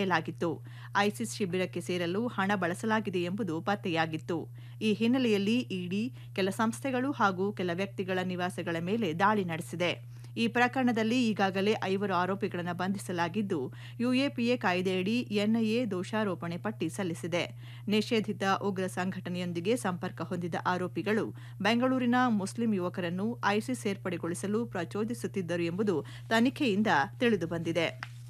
ಪಡೆಯಲಾಗಿತ್ತು ISIS ಶಿಬಿರಕ್ಕೆ ಸೇರಲು ಹಣ ಬಳಸಲಾಗಿದೆ ಎಂಬುದು ಪತ್ತೆಯಾಗಿತ್ತು ಈ ಹಿನ್ನೆಲೆಯಲ್ಲಿ ಇಡಿ ಕೆಲ ಸಂಸ್ಥೆಗಳು ಹಾಗೂ ಕೆಲ ವ್ಯಕ್ತಿಗಳ ನಿವಾಸಗಳ ಮೇಲೆ ದಾಳಿ ನಡೆಸಿದೆ ಈ ಪ್ರಕರಣದಲ್ಲಿ ಈಗಾಗಲೇ ಐವರು ಆರೋಪಿಗಳನ್ನು ಬಂಧಿಸಲಾಗಿದ್ದು ಯುಎಪಿಎ ಕಾಯ್ದೆಯಡಿ ಎನ್ಐಎ ದೋಷಾರೋಪಣೆ ಪಟ್ಟಿ ಸಲ್ಲಿಸಿದೆ ನಿಷೇಧಿತ ಉಗ್ರ ಸಂಘಟನೆಯೊಂದಿಗೆ ಸಂಪರ್ಕ ಹೊಂದಿದ ಆರೋಪಿಗಳು ಬೆಂಗಳೂರಿನ ಮುಸ್ಲಿಂ ಯುವಕರನ್ನು ಐಸಿಸ್ ಸೇರ್ಪಡೆಗೊಳಿಸಲು ಪ್ರಚೋದಿಸುತ್ತಿದ್ದರು ಎಂಬುದು ತನಿಖೆಯಿಂದ ತಿಳಿದುಬಂದಿದೆ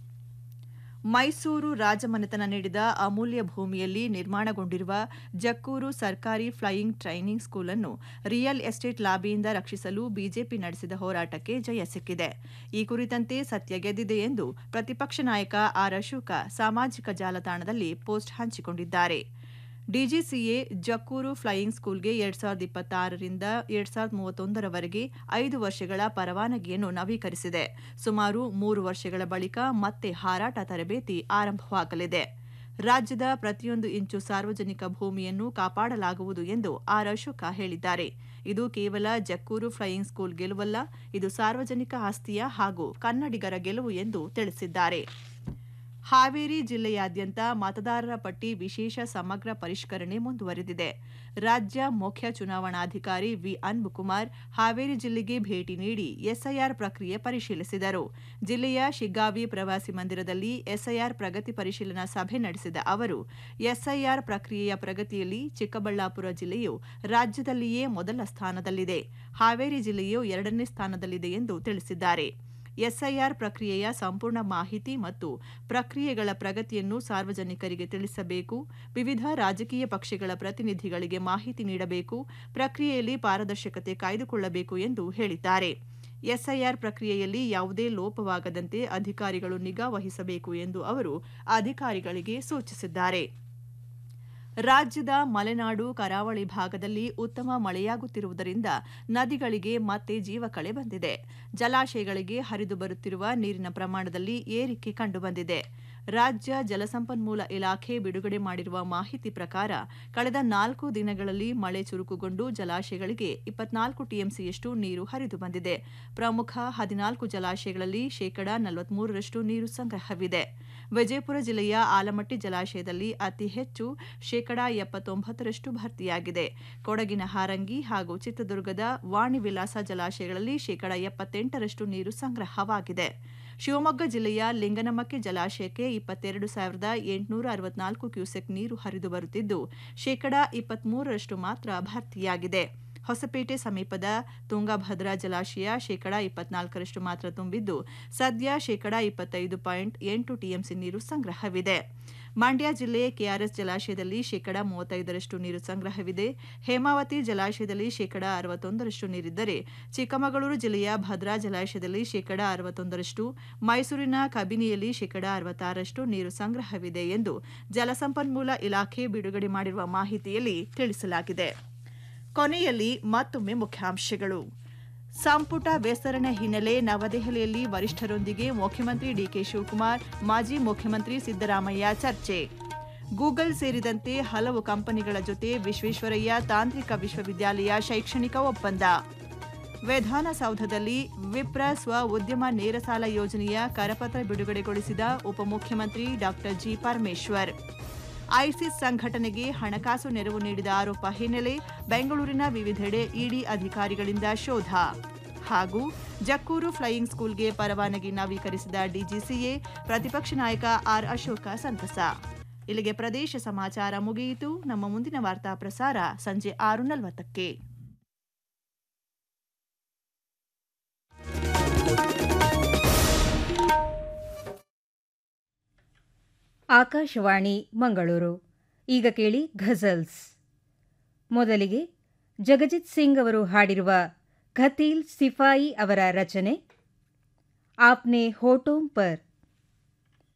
ಮೈಸೂರು ರಾಜಮನೆತನ ನೀಡಿದ ಅಮೂಲ್ಯ ಭೂಮಿಯಲ್ಲಿ ನಿರ್ಮಾಣಗೊಂಡಿರುವ ಜಕ್ಕೂರು ಸರ್ಕಾರಿ ಫ್ಲೈಯಿಂಗ್ ಟ್ರೈನಿಂಗ್ ಸ್ಕೂಲ್ ಅನ್ನು ರಿಯಲ್ ಎಸ್ಟೇಟ್ ಲಾಬಿಯಿಂದ ರಕ್ಷಿಸಲು ಬಿಜೆಪಿ ನಡೆಸಿದ ಹೋರಾಟಕ್ಕೆ ಜಯ ಸಿಕ್ಕಿದೆ ಈ ಕುರಿತಂತೆ ಸತ್ಯ ಗೆದ್ದಿದೆ ಎಂದು ಪ್ರತಿಪಕ್ಷ ನಾಯಕ ಆರ್ ಅಶೋಕ ಸಾಮಾಜಿಕ ಜಾಲತಾಣದಲ್ಲಿ ಪೋಸ್ಟ್ ಹಂಚಿಕೊಂಡಿದ್ದಾರೆ ಡಿಜಿಸಿಎ ಜಕ್ಕೂರು ಫ್ಲೈಯಿಂಗ್ ಸ್ಕೂಲ್ಗೆ ಎರಡ್ ಸಾವಿರದ ಇಪ್ಪತ್ತಾರರಿಂದ ಎರಡ್ ಸಾವಿರದ ಮೂವತ್ತೊಂದರವರೆಗೆ ಐದು ವರ್ಷಗಳ ಪರವಾನಗಿಯನ್ನು ನವೀಕರಿಸಿದೆ ಸುಮಾರು ಮೂರು ವರ್ಷಗಳ ಬಳಿಕ ಮತ್ತೆ ಹಾರಾಟ ತರಬೇತಿ ಆರಂಭವಾಗಲಿದೆ ರಾಜ್ಯದ ಪ್ರತಿಯೊಂದು ಇಂಚು ಸಾರ್ವಜನಿಕ ಭೂಮಿಯನ್ನು ಕಾಪಾಡಲಾಗುವುದು ಎಂದು ಆರ್ ಅಶೋಕ ಹೇಳಿದ್ದಾರೆ ಇದು ಕೇವಲ ಜಕ್ಕೂರು ಫ್ಲೈಯಿಂಗ್ ಸ್ಕೂಲ್ ಗೆಲುವಲ್ಲ ಇದು ಸಾರ್ವಜನಿಕ ಆಸ್ತಿಯ ಹಾಗೂ ಕನ್ನಡಿಗರ ಗೆಲುವು ಎಂದು ತಿಳಿಸಿದ್ದಾರೆ ಹಾವೇರಿ ಜಿಲ್ಲೆಯಾದ್ಯಂತ ಮತದಾರರ ಪಟ್ಟಿ ವಿಶೇಷ ಸಮಗ್ರ ಪರಿಷ್ಕರಣೆ ಮುಂದುವರೆದಿದೆ ರಾಜ್ಯ ಮುಖ್ಯ ಚುನಾವಣಾಧಿಕಾರಿ ವಿ ಅನ್ಬುಕುಮಾರ್ ಹಾವೇರಿ ಜಿಲ್ಲೆಗೆ ಭೇಟಿ ನೀಡಿ ಎಸ್ಐಆರ್ ಪ್ರಕ್ರಿಯೆ ಪರಿಶೀಲಿಸಿದರು ಜಿಲ್ಲೆಯ ಶಿಗ್ಗಾವಿ ಪ್ರವಾಸಿ ಮಂದಿರದಲ್ಲಿ ಎಸ್ಐಆರ್ ಪ್ರಗತಿ ಪರಿಶೀಲನಾ ಸಭೆ ನಡೆಸಿದ ಅವರು ಎಸ್ಐಆರ್ ಪ್ರಕ್ರಿಯೆಯ ಪ್ರಗತಿಯಲ್ಲಿ ಚಿಕ್ಕಬಳ್ಳಾಪುರ ಜಿಲ್ಲೆಯು ರಾಜ್ಯದಲ್ಲಿಯೇ ಮೊದಲ ಸ್ಥಾನದಲ್ಲಿದೆ ಹಾವೇರಿ ಜಿಲ್ಲೆಯು ಎರಡನೇ ಸ್ಥಾನದಲ್ಲಿದೆ ಎಂದು ತಿಳಿಸಿದ್ದಾರೆ ಎಸ್ಐಆರ್ ಪ್ರಕ್ರಿಯೆಯ ಸಂಪೂರ್ಣ ಮಾಹಿತಿ ಮತ್ತು ಪ್ರಕ್ರಿಯೆಗಳ ಪ್ರಗತಿಯನ್ನು ಸಾರ್ವಜನಿಕರಿಗೆ ತಿಳಿಸಬೇಕು ವಿವಿಧ ರಾಜಕೀಯ ಪಕ್ಷಗಳ ಪ್ರತಿನಿಧಿಗಳಿಗೆ ಮಾಹಿತಿ ನೀಡಬೇಕು ಪ್ರಕ್ರಿಯೆಯಲ್ಲಿ ಪಾರದರ್ಶಕತೆ ಕಾಯ್ದುಕೊಳ್ಳಬೇಕು ಎಂದು ಹೇಳಿದ್ದಾರೆ ಎಸ್ಐಆರ್ ಪ್ರಕ್ರಿಯೆಯಲ್ಲಿ ಯಾವುದೇ ಲೋಪವಾಗದಂತೆ ಅಧಿಕಾರಿಗಳು ನಿಗಾ ವಹಿಸಬೇಕು ಎಂದು ಅವರು ಅಧಿಕಾರಿಗಳಿಗೆ ಸೂಚಿಸಿದ್ದಾರೆ ರಾಜ್ಯದ ಮಲೆನಾಡು ಕರಾವಳಿ ಭಾಗದಲ್ಲಿ ಉತ್ತಮ ಮಳೆಯಾಗುತ್ತಿರುವುದರಿಂದ ನದಿಗಳಿಗೆ ಮತ್ತೆ ಜೀವಕಳೆ ಬಂದಿದೆ ಜಲಾಶಯಗಳಿಗೆ ಹರಿದು ಬರುತ್ತಿರುವ ನೀರಿನ ಪ್ರಮಾಣದಲ್ಲಿ ಏರಿಕೆ ಕಂಡುಬಂದಿದೆ ರಾಜ್ಯ ಜಲಸಂಪನ್ಮೂಲ ಇಲಾಖೆ ಬಿಡುಗಡೆ ಮಾಡಿರುವ ಮಾಹಿತಿ ಪ್ರಕಾರ ಕಳೆದ ನಾಲ್ಕು ದಿನಗಳಲ್ಲಿ ಮಳೆ ಚುರುಕುಗೊಂಡು ಜಲಾಶಯಗಳಿಗೆ ಇಪ್ಪತ್ನಾಲ್ಕು ಟಿಎಂಸಿಯಷ್ಟು ನೀರು ಹರಿದು ಬಂದಿದೆ ಪ್ರಮುಖ ಹದಿನಾಲ್ಕು ಜಲಾಶಯಗಳಲ್ಲಿ ಶೇಕಡಾ ನಲವತ್ಮೂರರಷ್ಟು ನೀರು ಸಂಗ್ರಹವಿದೆ ವಿಜಯಪುರ ಜಿಲ್ಲೆಯ ಆಲಮಟ್ಟಿ ಜಲಾಶಯದಲ್ಲಿ ಅತಿ ಹೆಚ್ಚು ಶೇಕಡಾ ಎಪ್ಪತ್ತೊಂಬತ್ತರಷ್ಟು ಭರ್ತಿಯಾಗಿದೆ ಕೊಡಗಿನ ಹಾರಂಗಿ ಹಾಗೂ ಚಿತ್ರದುರ್ಗದ ವಾಣಿ ವಿಲಾಸ ಜಲಾಶಯಗಳಲ್ಲಿ ಶೇಕಡಾ ಎಪ್ಪತ್ತೆಂಟರಷ್ಟು ನೀರು ಸಂಗ್ರಹವಾಗಿದೆ ಶಿವಮೊಗ್ಗ ಜಿಲ್ಲೆಯ ಲಿಂಗನಮಕ್ಕಿ ಜಲಾಶಯಕ್ಕೆ ಇಪ್ಪತ್ತೆರಡು ಸಾವಿರದ ಎಂಟುನೂರ ಅರವತ್ನಾಲ್ಕು ಕ್ಯೂಸೆಕ್ ನೀರು ಹರಿದು ಬರುತ್ತಿದ್ದು ಶೇಕಡಾ ಇಪ್ಪತ್ಮೂರರಷ್ಟು ಮಾತ್ರ ಭರ್ತಿಯಾಗಿದೆ ಹೊಸಪೇಟೆ ಸಮೀಪದ ತುಂಗಭದ್ರಾ ಜಲಾಶಯ ಶೇಕಡಾ ಇಪ್ಪತ್ನಾಲ್ಕರಷ್ಟು ಮಾತ್ರ ತುಂಬಿದ್ದು ಸದ್ಯ ಶೇಕಡಾ ಇಪ್ಪತ್ತೈದು ಪಾಯಿಂಟ್ ಎಂಟು ಟಿಎಂಸಿ ನೀರು ಸಂಗ್ರಹವಿದೆ ಮಂಡ್ಯ ಜಿಲ್ಲೆ ಕೆಆರ್ಎಸ್ ಜಲಾಶಯದಲ್ಲಿ ಶೇಕಡಾ ಮೂವತ್ತೈದರಷ್ಟು ನೀರು ಸಂಗ್ರಹವಿದೆ ಹೇಮಾವತಿ ಜಲಾಶಯದಲ್ಲಿ ಶೇಕಡಾ ಅರವತ್ತೊಂದರಷ್ಟು ನೀರಿದ್ದರೆ ಚಿಕ್ಕಮಗಳೂರು ಜಿಲ್ಲೆಯ ಭದ್ರಾ ಜಲಾಶಯದಲ್ಲಿ ಶೇಕಡಾ ಅರವತ್ತೊಂದರಷ್ಟು ಮೈಸೂರಿನ ಕಬಿನಿಯಲ್ಲಿ ಶೇಕಡಾ ಅರವತ್ತಾರರಷ್ಟು ನೀರು ಸಂಗ್ರಹವಿದೆ ಎಂದು ಜಲಸಂಪನ್ಮೂಲ ಇಲಾಖೆ ಬಿಡುಗಡೆ ಮಾಡಿರುವ ಮಾಹಿತಿಯಲ್ಲಿ ತಿಳಿಸಲಾಗಿದೆ ಕೊನೆಯಲ್ಲಿ ಮತ್ತೊಮ್ಮೆ ಮುಖ್ಯಾಂಶಗಳು ಸಂಪುಟ ವಿಸ್ತರಣೆ ಹಿನ್ನೆಲೆ ನವದೆಹಲಿಯಲ್ಲಿ ವರಿಷ್ಠರೊಂದಿಗೆ ಮುಖ್ಯಮಂತ್ರಿ ಡಿಕೆ ಶಿವಕುಮಾರ್ ಮಾಜಿ ಮುಖ್ಯಮಂತ್ರಿ ಸಿದ್ದರಾಮಯ್ಯ ಚರ್ಚೆ ಗೂಗಲ್ ಸೇರಿದಂತೆ ಹಲವು ಕಂಪನಿಗಳ ಜೊತೆ ವಿಶ್ವೇಶ್ವರಯ್ಯ ತಾಂತ್ರಿಕ ವಿಶ್ವವಿದ್ಯಾಲಯ ಶೈಕ್ಷಣಿಕ ಒಪ್ಪಂದ ವಿಧಾನಸೌಧದಲ್ಲಿ ವಿಪ್ರ ಸ್ವ ಉದ್ಯಮ ನೇರ ಸಾಲ ಯೋಜನೆಯ ಕರಪತ್ರ ಬಿಡುಗಡೆಗೊಳಿಸಿದ ಉಪಮುಖ್ಯಮಂತ್ರಿ ಡಾ ಜಿ ಪರಮೇಶ್ವರ್ ಐಸಿಸ್ ಸಂಘಟನೆಗೆ ಹಣಕಾಸು ನೆರವು ನೀಡಿದ ಆರೋಪ ಹಿನ್ನೆಲೆ ಬೆಂಗಳೂರಿನ ವಿವಿಧೆಡೆ ಇಡಿ ಅಧಿಕಾರಿಗಳಿಂದ ಶೋಧ ಹಾಗೂ ಜಕ್ಕೂರು ಫ್ಲೈಯಿಂಗ್ ಸ್ಕೂಲ್ಗೆ ಪರವಾನಗಿ ನವೀಕರಿಸಿದ ಡಿಜಿಸಿಎ ಪ್ರತಿಪಕ್ಷ ನಾಯಕ ಆರ್ ಅಶೋಕ ಸಂತಸ ಇಲ್ಲಿಗೆ ಪ್ರದೇಶ ಸಮಾಚಾರ ಮುಗಿಯಿತು ನಮ್ಮ ಮುಂದಿನ ವಾರ್ತಾ ಪ್ರಸಾರ ಸಂಜೆ ಆರು ನಲವತ್ತಕ್ಕೆ ಆಕಾಶವಾಣಿ ಮಂಗಳೂರು ಈಗ ಕೇಳಿ ಘಜಲ್ಸ್ ಮೊದಲಿಗೆ ಜಗಜಿತ್ ಸಿಂಗ್ ಅವರು ಹಾಡಿರುವ ಖತೀಲ್ ಸಿಫಾಯಿ ಅವರ ರಚನೆ ಆಪ್ನೆ ಹೋಟೋಂ ಪರ್